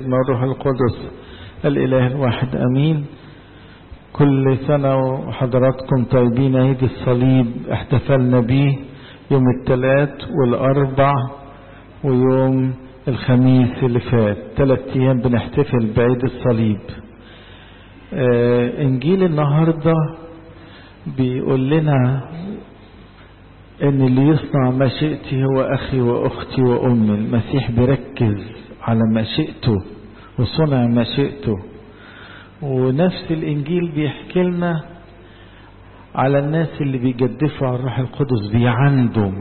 والابن والروح القدس الإله الواحد أمين كل سنة وحضراتكم طيبين عيد الصليب احتفلنا به يوم الثلاث والأربع ويوم الخميس اللي فات ثلاث أيام بنحتفل بعيد الصليب آه إنجيل النهاردة بيقول لنا ان اللي يصنع مشيئتي هو اخي واختي وامي المسيح بيركز على مشيئته وصنع مشيئته ونفس الانجيل بيحكي لنا على الناس اللي بيجدفوا على الروح القدس بيعندوا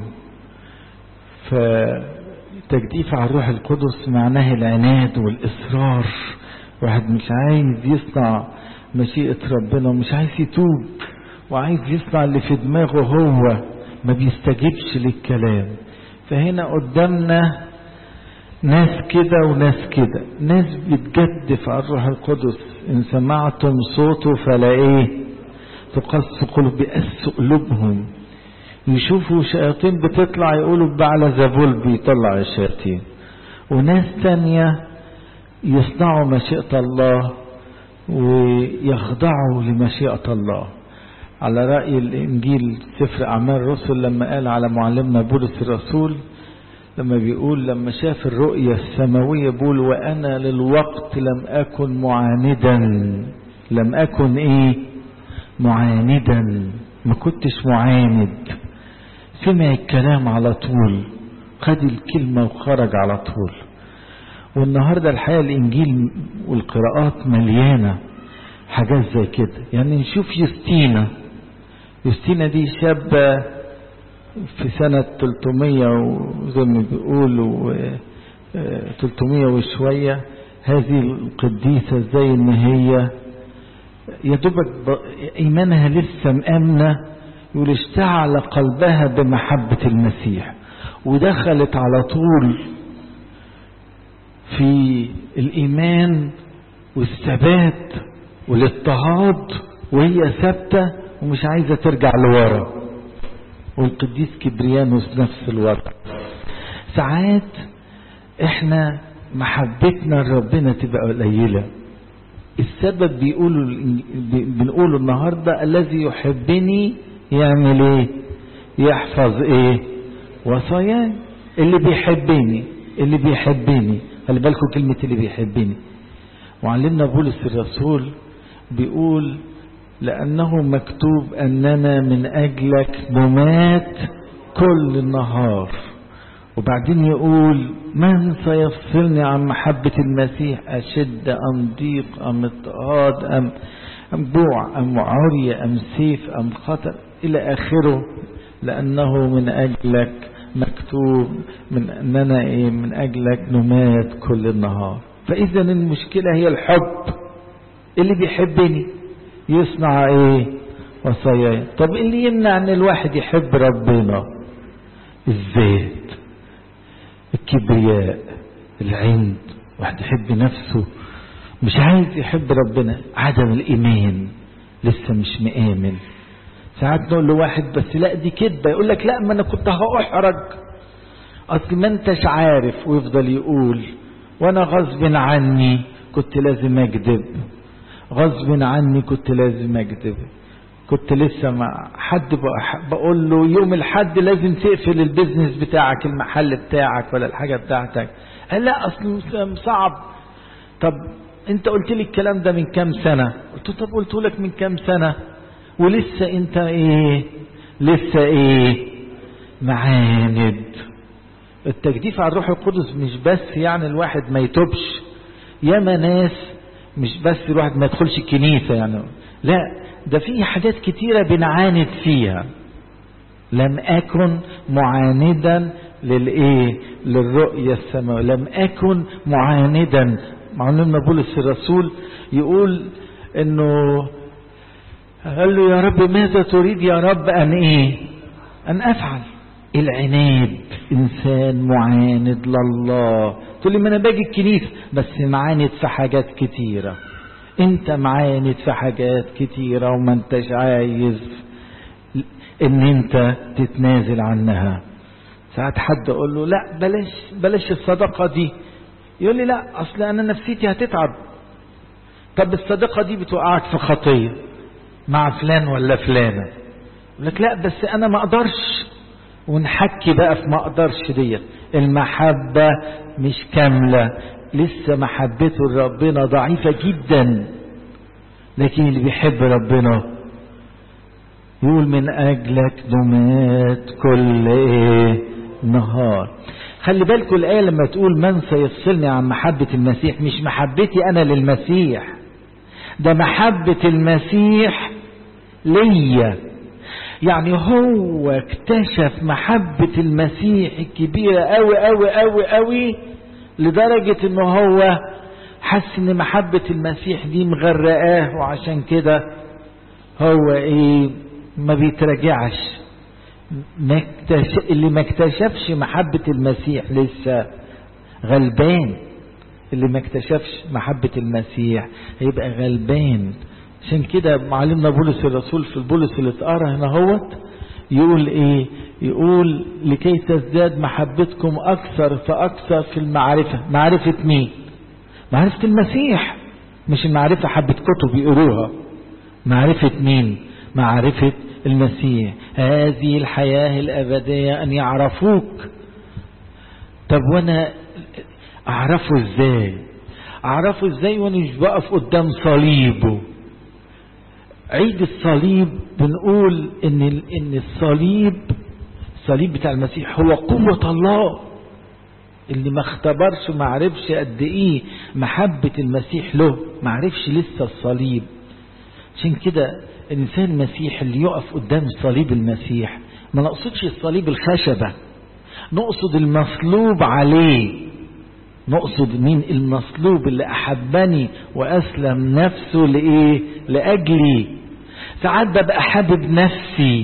فتجديف على الروح القدس معناه العناد والاصرار واحد مش عايز يصنع مشيئة ربنا ومش عايز يتوب وعايز يصنع اللي في دماغه هو ما بيستجيبش للكلام فهنا قدامنا ناس كده وناس كده ناس بتجدف على الروح القدس ان سمعتم صوته فلا ايه تقص قلوب بيقس قلوبهم يشوفوا شياطين بتطلع يقولوا بعلى زبول بيطلع الشياطين وناس تانية يصنعوا مشيئة الله ويخضعوا لمشيئة الله على رأي الإنجيل سفر أعمال الرسل لما قال على معلمنا بولس الرسول لما بيقول لما شاف الرؤية السماوية بيقول وأنا للوقت لم أكن معاندا لم أكن إيه معاندا ما كنتش معاند سمع الكلام على طول خد الكلمة وخرج على طول والنهاردة الحقيقة الإنجيل والقراءات مليانة حاجات زي كده يعني نشوف يوستينا يوستينا دي شابة في سنة 300 وزي ما بيقولوا 300 وشوية هذه القديسة زي ان هي يا دوبك ايمانها لسه مأمنة يقول اشتعل قلبها بمحبة المسيح ودخلت على طول في الايمان والثبات والاضطهاد وهي ثابته ومش عايزة ترجع لورا والقديس كبريانوس نفس الوضع ساعات احنا محبتنا لربنا تبقى قليلة السبب بيقولوا بنقوله النهاردة الذي يحبني يعمل ايه يحفظ ايه وصاياي اللي بيحبني اللي بيحبني خلي بالكم كلمة اللي بيحبني وعلمنا بولس الرسول بيقول لأنه مكتوب أننا من أجلك نمات كل النهار وبعدين يقول من سيفصلني عن محبة المسيح أشد أم ضيق أم اضطهاد أم أم جوع أم عري أم سيف أم خطر إلى آخره لأنه من أجلك مكتوب من أننا إيه من أجلك نمات كل النهار فإذا المشكلة هي الحب اللي بيحبني يصنع ايه وصاياي طب اللي يمنع ان الواحد يحب ربنا الزيت الكبرياء العند واحد يحب نفسه مش عايز يحب ربنا عدم الايمان لسه مش مآمن ساعات نقول لواحد بس لا دي كدبه يقول لك لا ما انا كنت هاحرج اصل ما انتش عارف ويفضل يقول وانا غصب عني كنت لازم اكذب غصب عني كنت لازم اكذب كنت لسه مع حد بقول له يوم الحد لازم تقفل البيزنس بتاعك المحل بتاعك ولا الحاجه بتاعتك قال لا اصل صعب طب انت قلت لي الكلام ده من كام سنه قلت له طب قلت لك من كام سنه ولسه انت ايه لسه ايه معاند التجديف على الروح القدس مش بس يعني الواحد ما يتوبش ياما ناس مش بس الواحد ما يدخلش الكنيسة يعني لا ده في حاجات كتيرة بنعاند فيها لم أكن معاندا للإيه للرؤية السماوية لم أكن معاندا معلمنا بولس الرسول يقول إنه قال له يا رب ماذا تريد يا رب أن إيه أن أفعل العناد إنسان معاند لله تقول لي ما أنا باجي الكنيسة بس معاند في حاجات كتيرة أنت معاند في حاجات كتيرة وما أنتش عايز إن أنت تتنازل عنها ساعات حد أقول له لا بلاش بلاش الصدقة دي يقول لي لا اصل انا نفسيتي هتتعب طب الصديقة دي بتوقعك في خطية مع فلان ولا فلانة يقول لك لا بس انا ما اقدرش ونحكي بقى في ما اقدرش ديت المحبة مش كاملة لسه محبته لربنا ضعيفة جدا لكن اللي بيحب ربنا يقول من اجلك نمات كل ايه نهار خلي بالكم الآية لما تقول من سيفصلني عن محبة المسيح مش محبتي أنا للمسيح ده محبة المسيح ليا يعني هو اكتشف محبة المسيح الكبيرة أوي أوي أوي أوي لدرجة ان هو حس ان محبة المسيح دي مغرقاه وعشان كده هو ايه ما بيتراجعش ما اكتش... اللي ما اكتشفش محبة المسيح لسه غلبان اللي ما اكتشفش محبة المسيح هيبقى غلبان عشان كده معلمنا بولس الرسول في البولس اللي اتقرا هنا هوت يقول ايه يقول لكي تزداد محبتكم اكثر فاكثر في المعرفة معرفة مين معرفة المسيح مش المعرفة حبة كتب يقروها معرفة مين معرفة المسيح هذه الحياة الأبدية أن يعرفوك طب وأنا أعرفه إزاي أعرفه إزاي وأنا مش بقف قدام صليبه عيد الصليب بنقول إن إن الصليب الصليب بتاع المسيح هو قوة الله اللي ما اختبرش وما عرفش قد ايه محبة المسيح له ما عرفش لسه الصليب عشان كده الإنسان المسيح اللي يقف قدام صليب المسيح ما نقصدش الصليب الخشبة نقصد المصلوب عليه نقصد مين المصلوب اللي أحبني وأسلم نفسه لإيه لأجلي ساعات ببقى حابب نفسي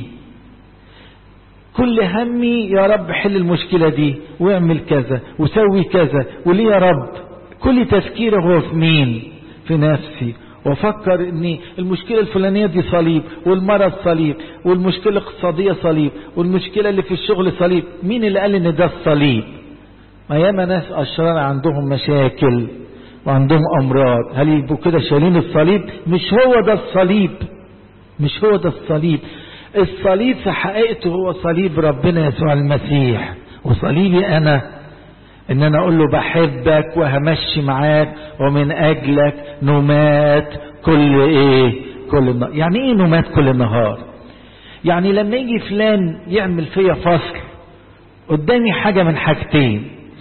كل همي يا رب حل المشكلة دي واعمل كذا وسوي كذا وليه يا رب كل تفكيري هو في مين في نفسي وافكر ان المشكله الفلانيه دي صليب والمرض صليب والمشكله الاقتصاديه صليب والمشكله اللي في الشغل صليب مين اللي قال ان ده الصليب ما ياما ناس اشرار عندهم مشاكل وعندهم امراض هل يبقوا كده شايلين الصليب مش هو ده الصليب مش هو ده الصليب الصليب في حقيقته هو صليب ربنا يسوع المسيح وصليبي انا ان انا اقول له بحبك وهمشي معاك ومن اجلك نمات كل ايه كل النهار يعني ايه نمات كل النهار يعني لما يجي فلان يعمل فيا فصل قدامي حاجة من حاجتين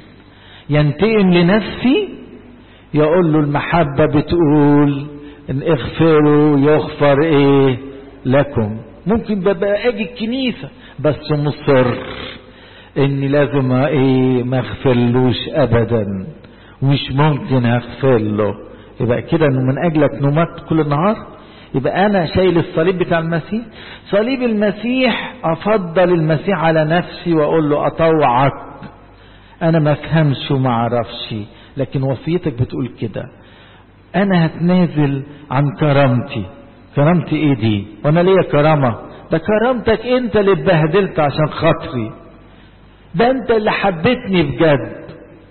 ينتقم لنفسي يقول له المحبة بتقول ان اغفروا يغفر ايه لكم ممكن ببقى اجي الكنيسة بس مصر اني لازم ايه ما اغفرلوش ابدا ومش ممكن اغفر له يبقى كده انه من اجلك نمت كل النهار يبقى انا شايل الصليب بتاع المسيح صليب المسيح افضل المسيح على نفسي واقول له اطوعك انا ما افهمش وما اعرفش لكن وصيتك بتقول كده انا هتنازل عن كرامتي كرامتي ايه دي وانا ليا كرامة ده كرامتك انت اللي اتبهدلت عشان خاطري ده انت اللي حبيتني بجد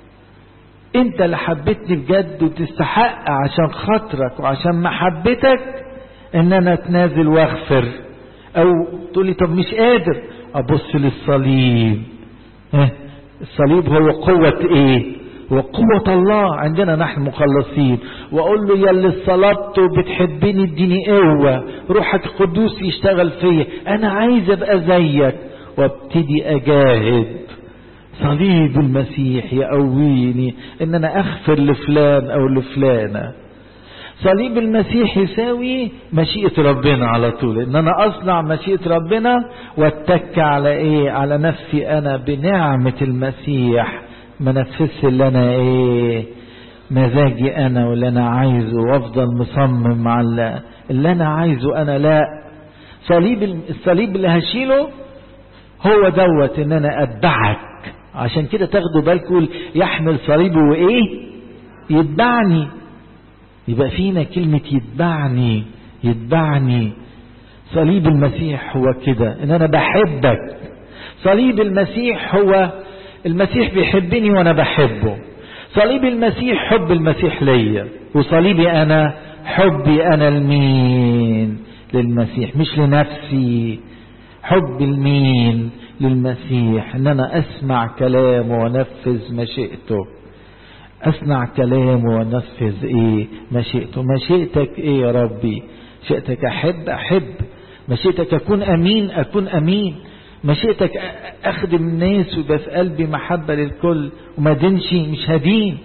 انت اللي حبيتني بجد وتستحق عشان خاطرك وعشان محبتك ان انا اتنازل واغفر او تقولي طب مش قادر ابص للصليب اه الصليب هو قوة ايه هو قوة الله عندنا نحن مخلصين واقول له يا اللي صلبت وبتحبني اديني قوة روحك القدوس يشتغل فيا انا عايز ابقى زيك وابتدي اجاهد صليب المسيح يقويني ان انا اغفر لفلان او لفلانة صليب المسيح يساوي مشيئة ربنا على طول ان انا اصنع مشيئة ربنا واتك على ايه على نفسي انا بنعمة المسيح ما نفذش اللي انا ايه مزاجي انا واللي انا عايزه وافضل مصمم على اللي انا عايزه انا لا صليب الصليب اللي هشيله هو دوت ان انا اتبعك عشان كده تاخدوا بالكم يحمل صليبه وايه يتبعني يبقى فينا كلمة يتبعني يتبعني صليب المسيح هو كده ان انا بحبك صليب المسيح هو المسيح بيحبني وانا بحبه صليب المسيح حب المسيح ليا وصليبي انا حبي انا لمين للمسيح مش لنفسي حب المين للمسيح ان انا اسمع كلامه وانفذ مشيئته اسمع كلامه وانفذ ايه مشيئته مشيئتك ايه يا ربي مشيئتك احب احب مشيئتك اكون امين اكون امين مشيئتك اخدم الناس ويبقى في قلبي محبة للكل وما دينشي مش هدين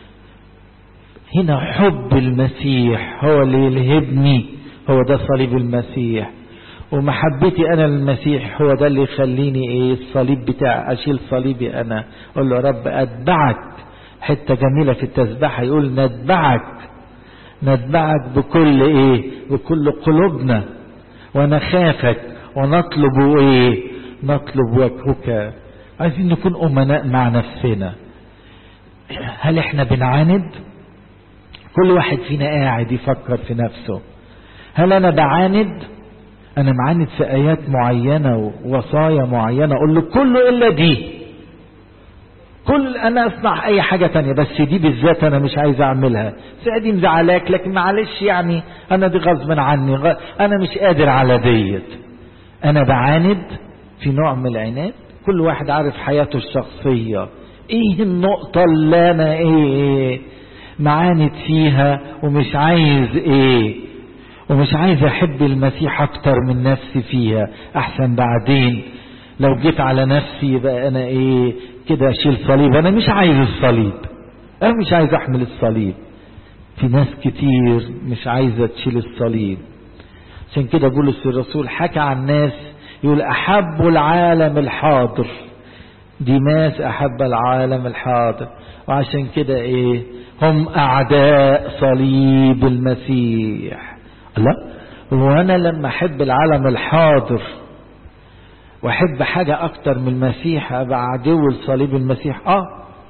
هنا حب المسيح هو اللي يلهبني هو ده صليب المسيح ومحبتي انا للمسيح هو ده اللي يخليني ايه الصليب بتاعي اشيل صليبي انا اقول له يا رب اتبعك حته جميله في التسبيحه يقول نتبعك نتبعك بكل ايه بكل قلوبنا ونخافك ونطلب ايه نطلب وجهك عايزين نكون امناء مع نفسنا هل احنا بنعاند كل واحد فينا قاعد يفكر في نفسه هل انا بعاند انا معاند في ايات معينة ووصايا معينة اقول له كله الا دي كل انا اصنع اي حاجة تانية بس دي بالذات انا مش عايز اعملها دي مزعلاك لكن معلش يعني انا دي غصب عني غ... انا مش قادر على ديت انا بعاند في نوع من العناد كل واحد عارف حياته الشخصية ايه النقطة اللي انا ايه معاند فيها ومش عايز ايه ومش عايز احب المسيح اكتر من نفسي فيها احسن بعدين لو جيت على نفسي يبقى انا ايه كده اشيل صليب انا مش عايز الصليب انا مش عايز احمل الصليب في ناس كتير مش عايزة تشيل الصليب عشان كده بولس الرسول حكى عن ناس يقول احبوا العالم الحاضر ديماس احب العالم الحاضر وعشان كده ايه هم اعداء صليب المسيح لا وانا لما احب العالم الحاضر واحب حاجة اكتر من المسيح ابقى عدو لصليب المسيح اه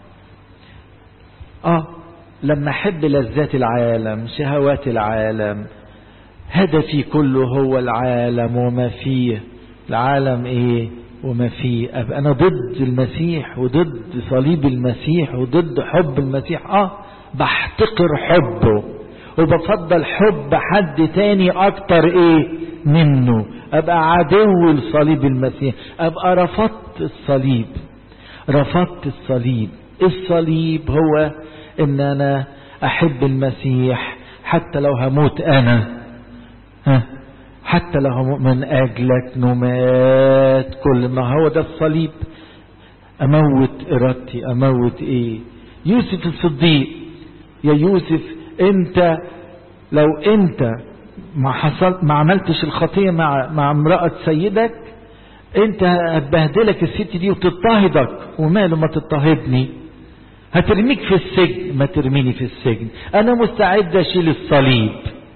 اه لما احب لذات العالم شهوات العالم هدفي كله هو العالم وما فيه العالم ايه وما فيه ابقى انا ضد المسيح وضد صليب المسيح وضد حب المسيح اه بحتقر حبه وبفضل حب حد تاني اكتر ايه منه ابقى عدو لصليب المسيح ابقى رفضت الصليب رفضت الصليب الصليب هو ان انا احب المسيح حتى لو هموت انا ها حتى لو هموت من اجلك نمات كل ما هو ده الصليب اموت ارادتي اموت ايه يوسف الصديق يا يوسف انت لو انت ما حصل ما عملتش الخطيه مع مع امراه سيدك انت هتبهدلك الست دي وتضطهدك وماله ما تضطهدني هترميك في السجن ما ترميني في السجن انا مستعد اشيل الصليب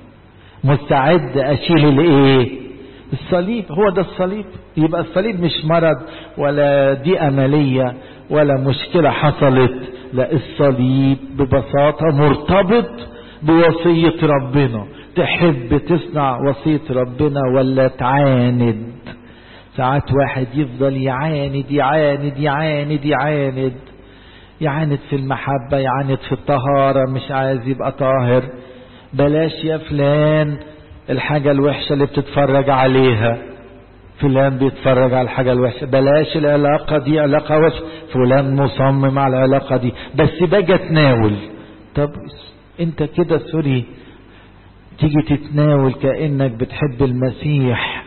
مستعد اشيل الايه الصليب هو ده الصليب يبقى الصليب مش مرض ولا دي امليه ولا مشكله حصلت لا الصليب ببساطه مرتبط بوصيه ربنا تحب تصنع وصيه ربنا ولا تعاند ساعات واحد يفضل يعاند يعاند يعاند يعاند يعاند في المحبة يعاند في الطهارة مش عايز يبقى طاهر بلاش يا فلان الحاجة الوحشة اللي بتتفرج عليها فلان بيتفرج على الحاجة الوحشة بلاش العلاقة دي علاقة وحشة فلان مصمم على العلاقة دي بس باجي اتناول طب انت كده سوري تيجي تتناول كأنك بتحب المسيح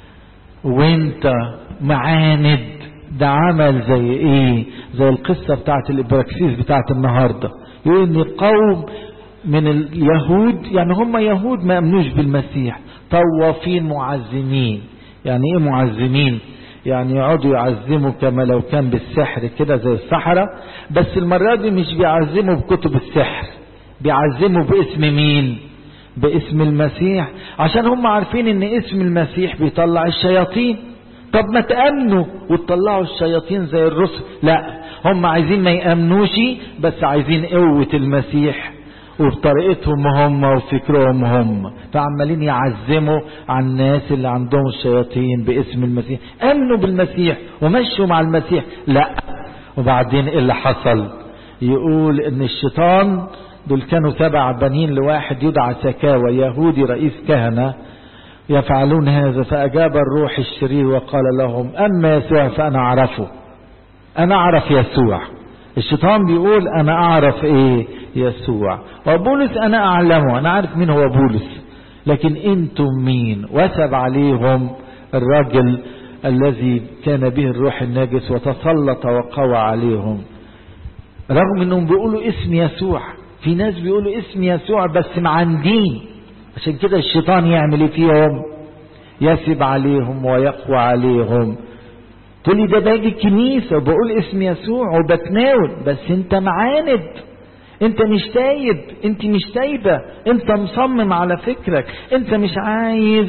وانت معاند ده عمل زي ايه زي القصة بتاعت الابراكسيس بتاعت النهاردة يقول ان قوم من اليهود يعني هم يهود ما امنوش بالمسيح طوافين معزمين يعني ايه معزمين يعني يقعدوا يعزموا كما لو كان بالسحر كده زي السحرة بس المرة دي مش بيعزموا بكتب السحر بيعزموا باسم مين باسم المسيح عشان هم عارفين ان اسم المسيح بيطلع الشياطين طب ما تأمنوا وتطلعوا الشياطين زي الرسل لا هم عايزين ما يأمنوش بس عايزين قوة المسيح وبطريقتهم هم وفكرهم هم فعمالين يعزموا على الناس اللي عندهم الشياطين باسم المسيح امنوا بالمسيح ومشوا مع المسيح لا وبعدين ايه اللي حصل يقول ان الشيطان دول كانوا سبع بنين لواحد يدعى سكاوى يهودي رئيس كهنة يفعلون هذا فأجاب الروح الشرير وقال لهم أما يسوع فأنا أعرفه أنا أعرف يسوع الشيطان بيقول أنا أعرف إيه يسوع وبولس أنا أعلمه أنا عارف مين هو بولس لكن أنتم مين وثب عليهم الرجل الذي كان به الروح الناجس وتسلط وقوى عليهم رغم انهم بيقولوا اسم يسوع في ناس بيقولوا اسم يسوع بس معندين عشان كده الشيطان يعمل ايه فيهم يسب عليهم ويقوى عليهم تقول لي ده باجي الكنيسة وبقول اسم يسوع وبتناول بس انت معاند انت مش تايب انت مش تايبة انت مصمم على فكرك انت مش عايز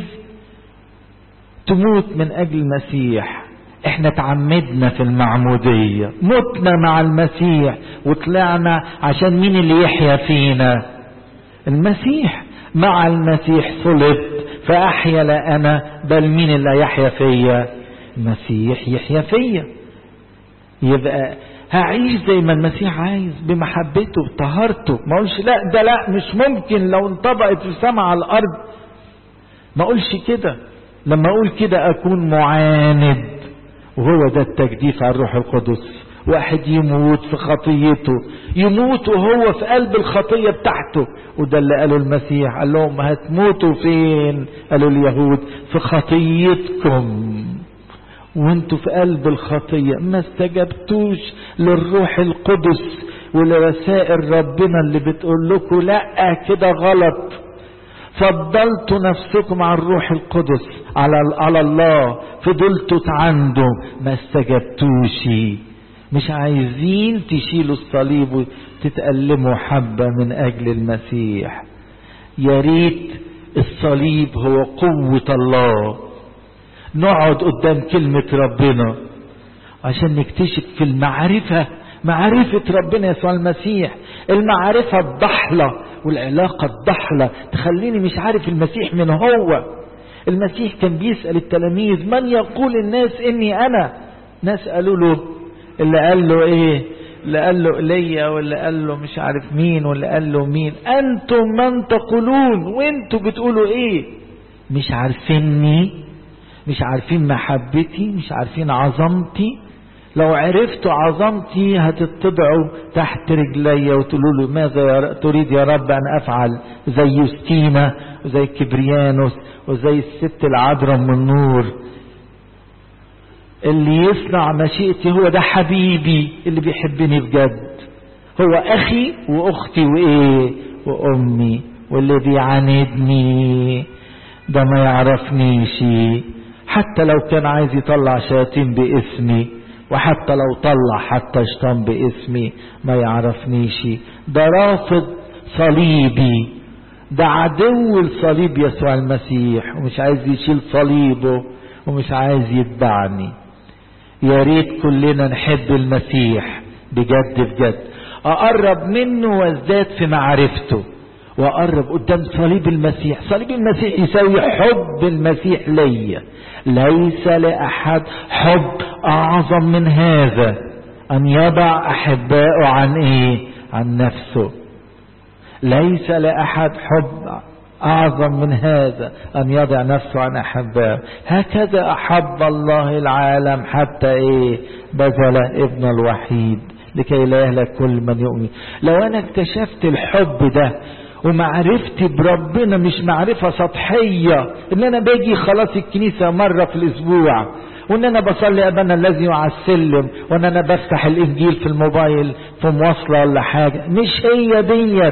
تموت من اجل المسيح احنا تعمدنا في المعمودية متنا مع المسيح وطلعنا عشان مين اللي يحيا فينا المسيح مع المسيح صلبت فاحيا لا انا بل مين اللي يحيا فيا المسيح يحيا فيا يبقى هعيش زي ما المسيح عايز بمحبته بطهارته ما اقولش لا ده لا مش ممكن لو انطبقت السماء على الارض ما اقولش كده لما اقول كده اكون معاند وهو ده التجديف على الروح القدس واحد يموت في خطيته يموت وهو في قلب الخطية بتاعته وده اللي قاله المسيح قال لهم هتموتوا فين قالوا اليهود في خطيتكم وانتوا في قلب الخطية ما استجبتوش للروح القدس ولرسائل ربنا اللي بتقول لكم لا كده غلط فضلتوا نفسكم على الروح القدس على على الله فضلتوا عنده ما استجبتوش مش عايزين تشيلوا الصليب وتتألموا حبة من أجل المسيح يا ريت الصليب هو قوة الله نقعد قدام كلمة ربنا عشان نكتشف في المعرفة معرفة ربنا يسوع المسيح المعرفة الضحلة والعلاقة الضحلة تخليني مش عارف المسيح من هو المسيح كان بيسأل التلاميذ من يقول الناس اني انا ناس قالوا له اللي قال له ايه اللي قال له ايليا واللي قال له مش عارف مين واللي قال له مين انتم من تقولون وانتم بتقولوا ايه مش عارفيني مش عارفين محبتي مش عارفين عظمتي لو عرفتوا عظمتي هتتبعوا تحت رجلي وتقولوا له ماذا تريد يا رب ان افعل زي يوستينا وزي كبريانوس وزي الست العذراء من النور اللي يصنع مشيئتي هو ده حبيبي اللي بيحبني بجد هو اخي واختي وايه وامي واللي بيعاندني ده ما يعرفنيش حتى لو كان عايز يطلع شياطين باسمي وحتى لو طلع حتى شيطان باسمي ما يعرفنيش ده رافض صليبي ده عدو الصليب يسوع المسيح ومش عايز يشيل صليبه ومش عايز يتبعني يا ريت كلنا نحب المسيح بجد بجد اقرب منه وازداد في معرفته واقرب قدام صليب المسيح صليب المسيح يساوي حب المسيح ليا ليس لاحد حب اعظم من هذا ان يضع احبائه عن ايه عن نفسه ليس لاحد حب اعظم من هذا ان يضع نفسه عن احبائه هكذا احب الله العالم حتى ايه بذل ابن الوحيد لكي لا يهلك كل من يؤمن لو انا اكتشفت الحب ده ومعرفتي بربنا مش معرفة سطحية ان انا باجي خلاص الكنيسة مرة في الاسبوع وان انا بصلي ابانا الذي على السلم وان انا بفتح الانجيل في الموبايل في مواصلة ولا حاجة مش هي ديت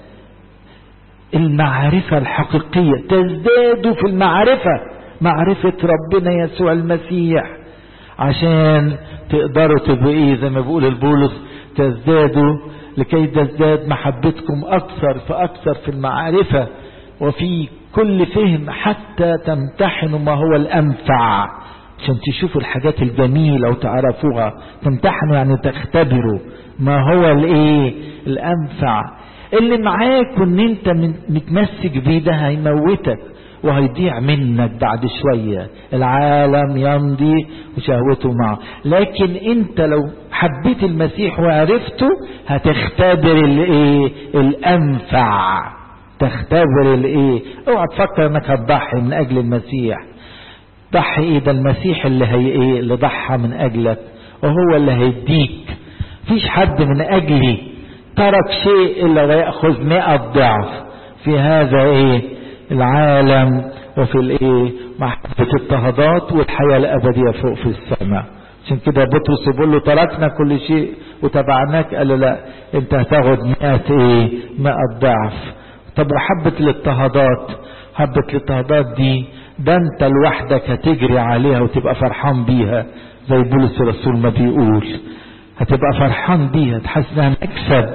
المعرفة الحقيقية تزداد في المعرفة معرفة ربنا يسوع المسيح عشان تقدروا تبقوا ايه زي ما بيقول البولس تزدادوا لكي تزداد محبتكم أكثر فأكثر في المعرفة وفي كل فهم حتى تمتحنوا ما هو الأنفع عشان تشوفوا الحاجات الجميلة وتعرفوها تمتحنوا يعني تختبروا ما هو الايه الأنفع اللي معاك وان انت متمسك بيه ده هيموتك وهيضيع منك بعد شوية العالم يمضي وشهوته معه لكن انت لو حبيت المسيح وعرفته هتختبر الايه الانفع تختبر الايه اوعى تفكر انك هتضحي من اجل المسيح ضحي ايه ده المسيح اللي هي ايه اللي ضحى من اجلك وهو اللي هيديك فيش حد من اجلي ترك شيء الا ويأخذ مئة ضعف في هذا ايه العالم وفي الايه محبة اضطهادات والحياة الابدية فوق في السماء عشان كده بطرس يقول له تركنا كل شيء وتبعناك قال له لا انت هتاخد مئة ايه مئة ضعف طب وحبة الاضطهادات حبة الاضطهادات دي ده انت لوحدك هتجري عليها وتبقى فرحان بيها زي بولس الرسول ما بيقول هتبقى فرحان بيها تحس انها مكسب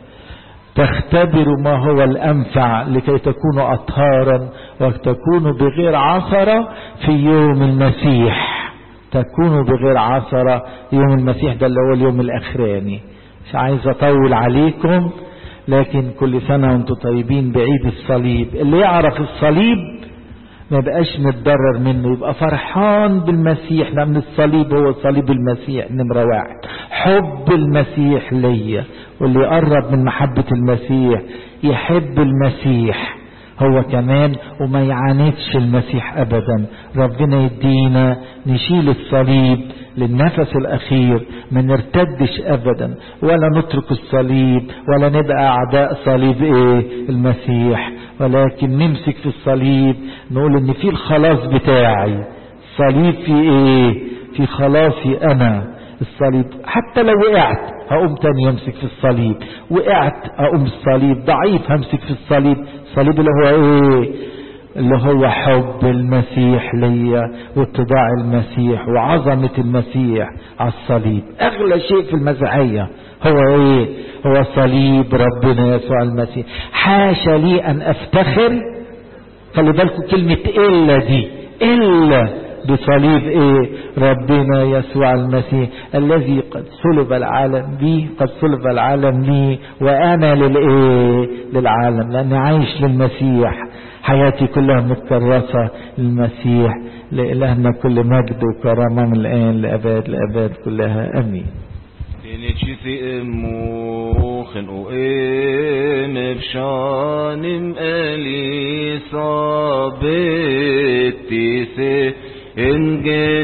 تختبروا ما هو الأنفع لكي تكونوا أطهارا وتكونوا بغير عثرة في يوم المسيح تكونوا بغير عثرة يوم المسيح ده اللي هو اليوم الأخراني مش عايز أطول عليكم لكن كل سنة وانتم طيبين بعيد الصليب اللي يعرف الصليب ما بقاش متضرر منه يبقى فرحان بالمسيح لأن الصليب هو صليب المسيح نمرة واحد حب المسيح ليا واللي يقرب من محبة المسيح يحب المسيح هو كمان وما يعاندش المسيح أبدا ربنا يدينا نشيل الصليب للنفس الأخير ما نرتدش أبدا ولا نترك الصليب ولا نبقى أعداء صليب إيه المسيح ولكن نمسك في الصليب نقول إن في الخلاص بتاعي صليب في إيه في خلاصي أنا الصليب حتى لو وقعت هقوم تاني امسك في الصليب وقعت هقوم الصليب ضعيف همسك في الصليب الصليب اللي هو ايه اللي هو حب المسيح ليا واتباع المسيح وعظمة المسيح على الصليب اغلى شيء في المسيحية هو ايه هو صليب ربنا يسوع المسيح حاشا لي ان افتخر خلي بالكم كلمة الا دي الا بصليب ايه ربنا يسوع المسيح الذي قد صلب العالم بي قد صلب العالم لي وانا للايه للعالم لاني عايش للمسيح حياتي كلها متكرسة للمسيح لإلهنا كل مجد وكرامة من الآن لأباد لأباد كلها أمين Denetçisi muhin o em efşanim eli sabettise engen